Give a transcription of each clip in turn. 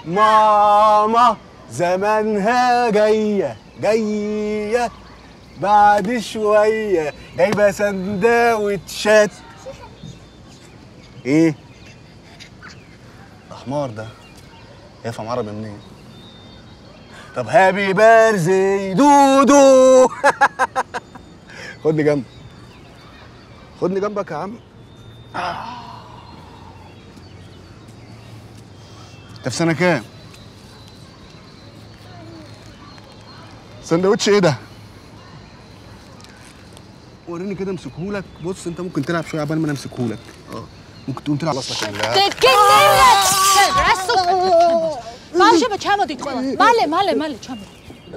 ماما زمانها جاية جاية بعد شوية جايبة سندوتشات ايه؟ ده حمار ده يفهم عربي منين؟ طب هابي بارزي دودو خدني جنبك خدني جنبك يا عم انت في سنة كام؟ سندوتش ايه ده؟ وريني كده امسكهولك بص انت ممكن تلعب شويه عبال ما انا امسكهولك اه ممكن تقوم تلعب اصلك ولا Može me čamo ti kola. Male, male, male, čamo.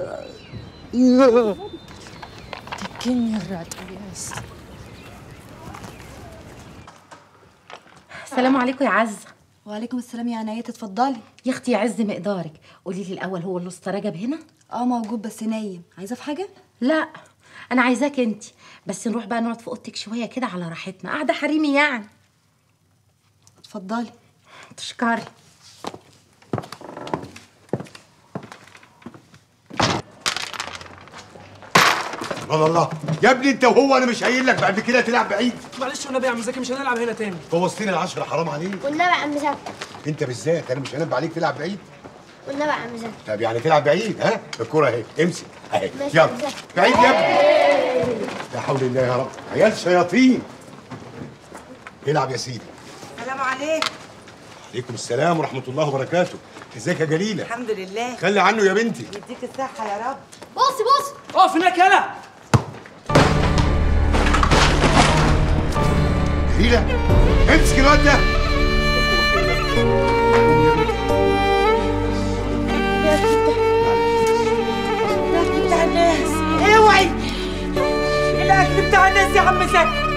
Tekin rat yes. السلام عليكم يا عزة وعليكم السلام يا عناية اتفضلي يا اختي يا عز مقدارك قولي لي الاول هو الاسطى رجب هنا اه موجود بس نايم عايزة في حاجة؟ لا انا عايزاك انت بس نروح بقى نقعد في اوضتك شويه كده على راحتنا قاعده حريمي يعني اتفضلي تشكري الله الله يا ابني انت وهو انا مش قايل لك بعد كده تلعب بعيد معلش والنبي يا عم زكي مش هنلعب هنا تاني بوظتني العشرة حرام عليك والنبي يا عم زكي انت بالذات انا مش هنبه عليك تلعب بعيد والنبي يا عم زكي طب يعني تلعب بعيد ها الكرة اهي امسك اهي ماشي يلا يا زكي. بعيد يا ابني لا حول الله يا رب عيال شياطين العب يا سيدي السلام عليكم عليكم السلام ورحمة الله وبركاته ازيك يا جليلة الحمد لله خلي عنه يا بنتي يديك الصحة يا رب Bosi, bosi. اقف هناك يلا جليلة امسك الواد ده الاكل بتاع الناس اوعي الاكل بتاع الناس يا عم زكي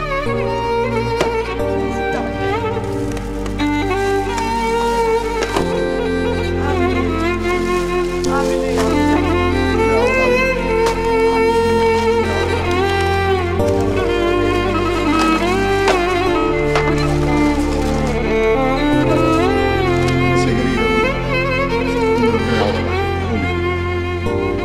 بس يا جليلة ربنا يعوضك قومي.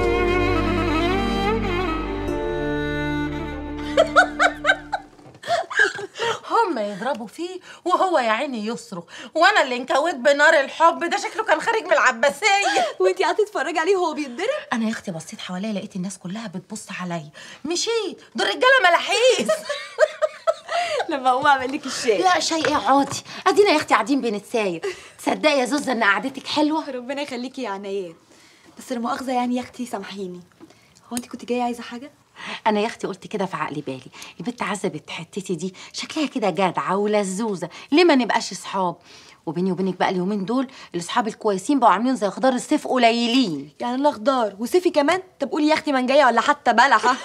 هم يضربوا فيه وهو يا عيني يصرخ وانا اللي انكويت بنار الحب ده شكله كان خارج من العباسيه وانتي قاعدة تتفرجي عليه وهو بيتضرب؟ انا يا اختي بصيت حواليا لقيت الناس كلها بتبص عليا مشيت دول رجاله ملاحيس لما اقوم اعمل لك الشاي لا شيء ايه اقعدي ادينا يا اختي قاعدين بنتساير تصدقي يا زوزه ان قعدتك حلوه ربنا يخليكي يا عنايات بس لا مؤاخذة يعني يا اختي سامحيني هو انت كنت جاية عايزة حاجة؟ انا يا اختي قلت كده في عقلي بالي البنت عزه بنت حتتي دي شكلها كده جدعه ولزوزه ليه ما نبقاش اصحاب وبيني وبينك بقى اليومين دول الاصحاب الكويسين بقوا عاملين زي خضار الصيف قليلين يعني انا خضار وسيفي كمان طب قولي يا اختي منجايه ولا حتى بلحه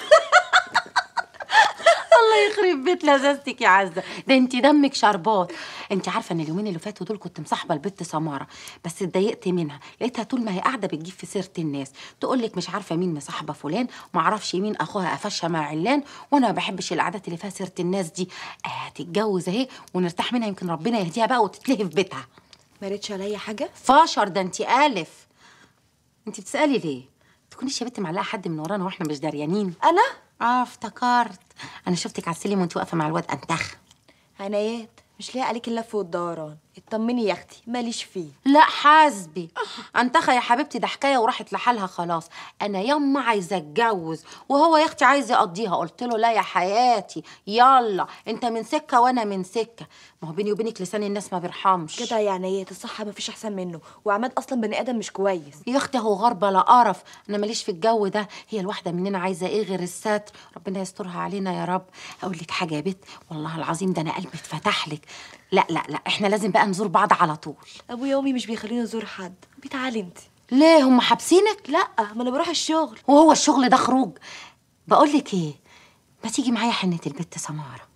الله يخرب بيت لذاذتك يا عزه ده انت دمك شربات انت عارفه ان اليومين اللي فاتوا دول كنت مصاحبه البت سماره بس اتضايقت منها لقيتها طول ما هي قاعده بتجيب في سيره الناس تقول لك مش عارفه مين مصاحبه فلان ما اعرفش مين اخوها قفشها مع علان وانا ما بحبش القعدات اللي فيها سيره الناس دي آه هتتجوز اهي ونرتاح منها يمكن ربنا يهديها بقى وتتلهي في بيتها ما ريتش عليا حاجه فاشر ده انت الف انت بتسالي ليه تكونيش يا بنت معلقه حد من ورانا واحنا مش دريانين انا اه افتكرت انا شفتك على السلم وانت واقفه مع الواد انتخ عنايات مش لاقي عليك اللف والدوران اطمني يا اختي ماليش فيه لا حاسبي انتخى يا حبيبتي ده حكايه وراحت لحالها خلاص انا يما عايزه اتجوز وهو يا اختي عايز يقضيها قلت له لا يا حياتي يلا انت من سكه وانا من سكه ما هو بيني وبينك لسان الناس ما بيرحمش كده يا عنايات الصح مفيش احسن منه وعماد اصلا بني ادم مش كويس يا اختي هو غربه لا قرف انا ماليش في الجو ده هي الواحده مننا عايزه ايه غير الستر ربنا يسترها علينا يا رب اقول لك حاجه يا بت والله العظيم ده انا قلبي اتفتح لك لا لا لا احنا لازم بقى نزور بعض على طول ابويا وامي مش بيخليني ازور حد بتعالي انت ليه هم حابسينك لا ما انا بروح الشغل وهو الشغل ده خروج بقول لك ايه ما تيجي معايا حنه البت سماره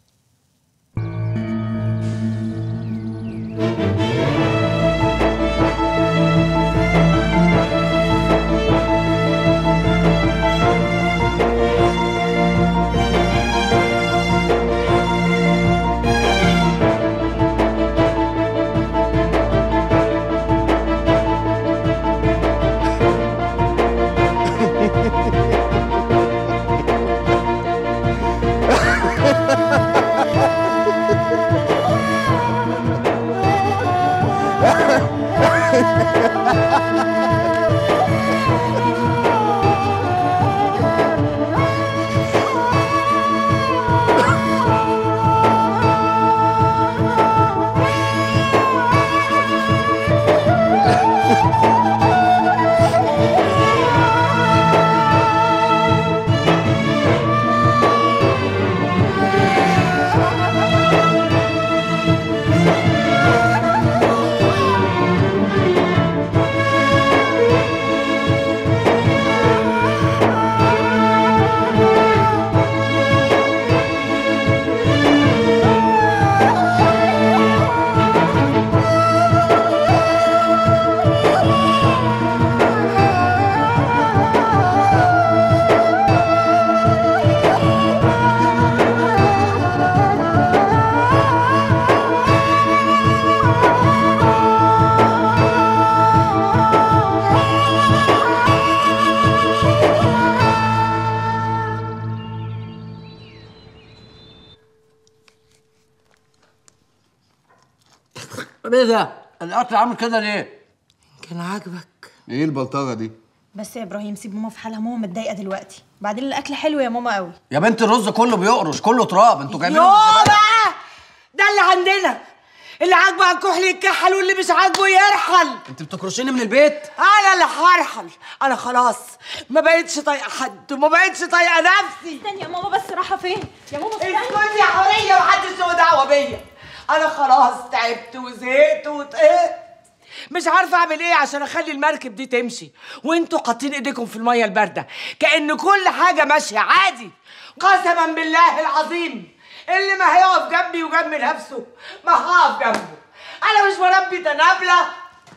ايه ده؟ الاكل عامل كده ليه؟ كان عاجبك ايه البلطجه دي بس يا ابراهيم سيب ماما في حالها ماما متضايقه دلوقتي بعدين الاكل حلو يا ماما قوي يا بنت الرز كله بيقرش كله تراب انتوا جايبين يوه بقى ده اللي عندنا اللي عاجبه على الكحل يتكحل واللي مش عاجبه يرحل انت بتكرشيني من البيت؟ انا اللي هرحل انا خلاص ما بقتش طايقه حد وما بقتش طايقه نفسي استني يا ماما بس رايحه فين يا ماما استني اسكتي يا حوريه ومحدش له دعوه بيا انا خلاص تعبت وزهقت وطقت مش عارفه اعمل ايه عشان اخلي المركب دي تمشي وانتوا حاطين ايديكم في الميه البارده كان كل حاجه ماشيه عادي قسما بالله العظيم اللي ما هيقف جنبي وجنب نفسه ما هقف جنبه انا مش بربي تنابله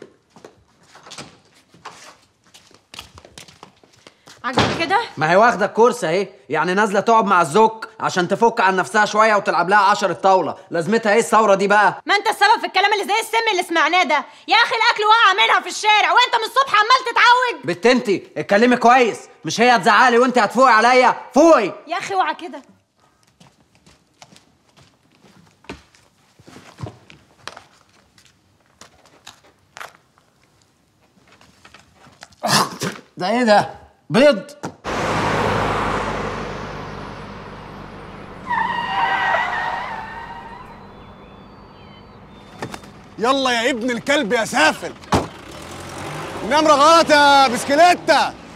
عاجبك كده ما هي واخده الكورس اهي يعني نازله تقعد مع الزوج عشان تفك عن نفسها شويه وتلعب لها عشرة طاوله لازمتها ايه الثوره دي بقى ما انت السبب في الكلام اللي زي السم اللي سمعناه ده يا اخي الاكل وقع منها في الشارع وانت من الصبح عمال تتعوج بنت انتي اتكلمي كويس مش هي هتزعلي وانت هتفوقي عليا فوقي يا اخي اوعى كده ده ايه ده بيض يلا يا ابن الكلب يا سافل النمرة غلط يا بسكليتة